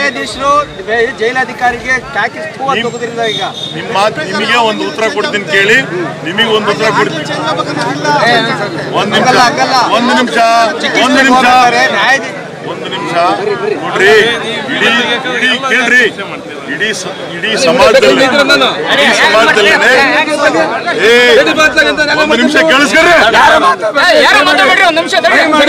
ನ್ಯಾಯಾಧೀಶರು ಜೈಲಾಧಿಕಾರಿಗೆ ಟಾಕಿ ನಿಮ್- ತಗೋದ್ರಿಂದ ಈಗ ನಿಮ್ಮ ನಿಮಗೆ ಒಂದು ಉತ್ತರ ಕೊಡ್ತೀನಿ ಕೇಳಿ ನಿಮಗೆ ಒಂದು ಉತ್ತರ ಕೊಡ್ತೀನಿ ಒಂದ್ ನಿಮಿಷ ಹಂಗಲ್ಲ, ಹಂಗಲ್ಲ. ಒಂದು ನಿಮಿಷ ಒಂದು ನಿಮಿಷ ನ್ಯಾಯಾಧೀಶ ಒಂದು ನಿಮಿಷ ನೋಡ್ರಿ ಇಡೀ ಇಡೀ ಕೇಳ್ರಿ ಇಡೀ ಸ- ಇಡೀ ಸಮಾಜದಲ್ಲಿ ಇಡೀ ಸಮಾಜದಲ್ಲಿ ಏ ಒಂದು ನಿಮಿಷ ಕೇಳಿಸ್ಕೊರಿ ಯಾರು ಮಾತಾಡ್ಬೇಡ್ರಿ ಒಂದ್ ನಿಮಿಷ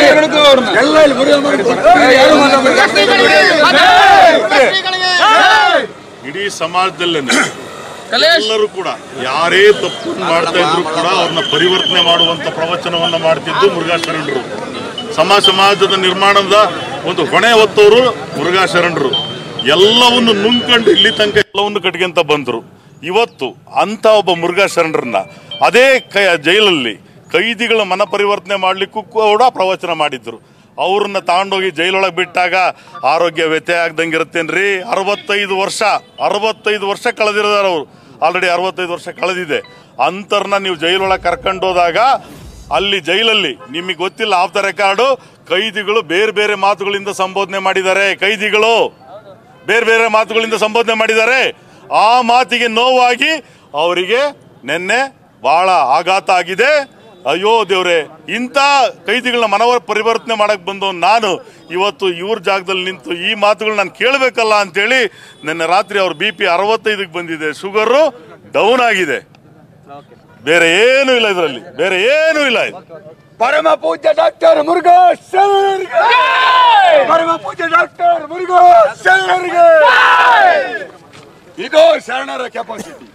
ಇಡೀ ಸಮಾಜದಲ್ಲೇ ಎಲ್ಲರೂ ಕೂಡ ಯಾರೇ ತಪ್ಪನ್ನು ಮಾಡ್ತಾ ಇದ್ರು ಕೂಡ ಅವ್ರನ್ನ ಪರಿವರ್ತನೆ ಮಾಡುವಂತ ಪ್ರವಚನವನ್ನ ಮಾಡ್ತಿದ್ದು ಮುರುಘಾ ಶರಣರು ಸಮಾಜ ಸಮಾಜದ ನಿರ್ಮಾಣದ ಒಂದು ಹೊಣೆ ಹೊತ್ತವರು ಮುರುಘಾ ಶರಣರು ಎಲ್ಲವನ್ನು ನುಂಗ್ಕೊಂಡು ಇಲ್ಲಿ ತನಕ ಎಲ್ಲವನ್ನು ಕಟ್ಕೊಂತ ಬಂದ್ರು ಇವತ್ತು ಅಂತ ಒಬ್ಬ ಮುರುಘಾ ಶರಣರನ್ನ ಅದೇ ಕೈ ಜೈಲಲ್ಲಿ ಕೈದಿಗಳ ಮನ ಪರಿವರ್ತನೆ ಮಾಡ್ಲಿಕ್ಕೂ ಕೂಡ ಪ್ರವಚನ ಮಾಡಿದ್ರು ಅವ್ರನ್ನ ತಗೊಂಡೋಗಿ ಜೈಲೊಳಗೆ ಬಿಟ್ಟಾಗ ಆರೋಗ್ಯ ವ್ಯತ್ಯಯ ಆಗ್ದಂಗೆ ಇರುತ್ತೇನ್ರಿ ಅರವತ್ತೈದು ವರ್ಷ ಅರವತ್ತೈದು ವರ್ಷ ಕಳೆದಿರೋದಾರ ಅವರು ಆಲ್ರೆಡಿ ಅರವತ್ತೈದು ವರ್ಷ ಕಳೆದಿದೆ ಅಂತರ್ನ ನೀವು ಜೈಲೊಳಗೆ ಕರ್ಕೊಂಡು ಹೋದಾಗ ಅಲ್ಲಿ ಜೈಲಲ್ಲಿ ನಿಮಗೆ ಗೊತ್ತಿಲ್ಲ ಆಫ್ ದ ರೆಕಾರ್ಡು ಕೈದಿಗಳು ಬೇರೆ ಬೇರೆ ಮಾತುಗಳಿಂದ ಸಂಬೋಧನೆ ಮಾಡಿದ್ದಾರೆ ಕೈದಿಗಳು ಬೇರೆ ಬೇರೆ ಮಾತುಗಳಿಂದ ಸಂಬೋಧನೆ ಮಾಡಿದ್ದಾರೆ ಆ ಮಾತಿಗೆ ನೋವಾಗಿ ಅವರಿಗೆ ನಿನ್ನೆ ಬಹಳ ಆಘಾತ ಆಗಿದೆ ಅಯ್ಯೋ ದೇವ್ರೆ ಇಂಥ ಕೈದಿಗಳನ್ನ ಮನವ ಪರಿವರ್ತನೆ ಮಾಡಕ್ ಬಂದು ನಾನು ಇವತ್ತು ಇವ್ರ ಜಾಗದಲ್ಲಿ ನಿಂತು ಈ ಮಾತುಗಳು ನಾನು ಕೇಳಬೇಕಲ್ಲ ಅಂತೇಳಿ ನಿನ್ನೆ ರಾತ್ರಿ ಅವ್ರ ಬಿ ಪಿ ಅರವತ್ತೈದಕ್ಕೆ ಬಂದಿದೆ ಶುಗರು ಡೌನ್ ಆಗಿದೆ ಬೇರೆ ಏನೂ ಇಲ್ಲ ಇದರಲ್ಲಿ ಬೇರೆ ಏನೂ ಇಲ್ಲ ಇದು ಪರಮ ಪೂಜ್ಯ ಡಾಕ್ಟರ್ ಮುರುಘಾ ಶರಣರಿಗೆ ಪರಮ ಪೂಜ್ಯ ಡಾಕ್ಟರ್ ಮುರುಘಾ ಶರಣರಿಗೆ ಇದು ಶರಣರ ಕೆಪಾಸಿಟಿ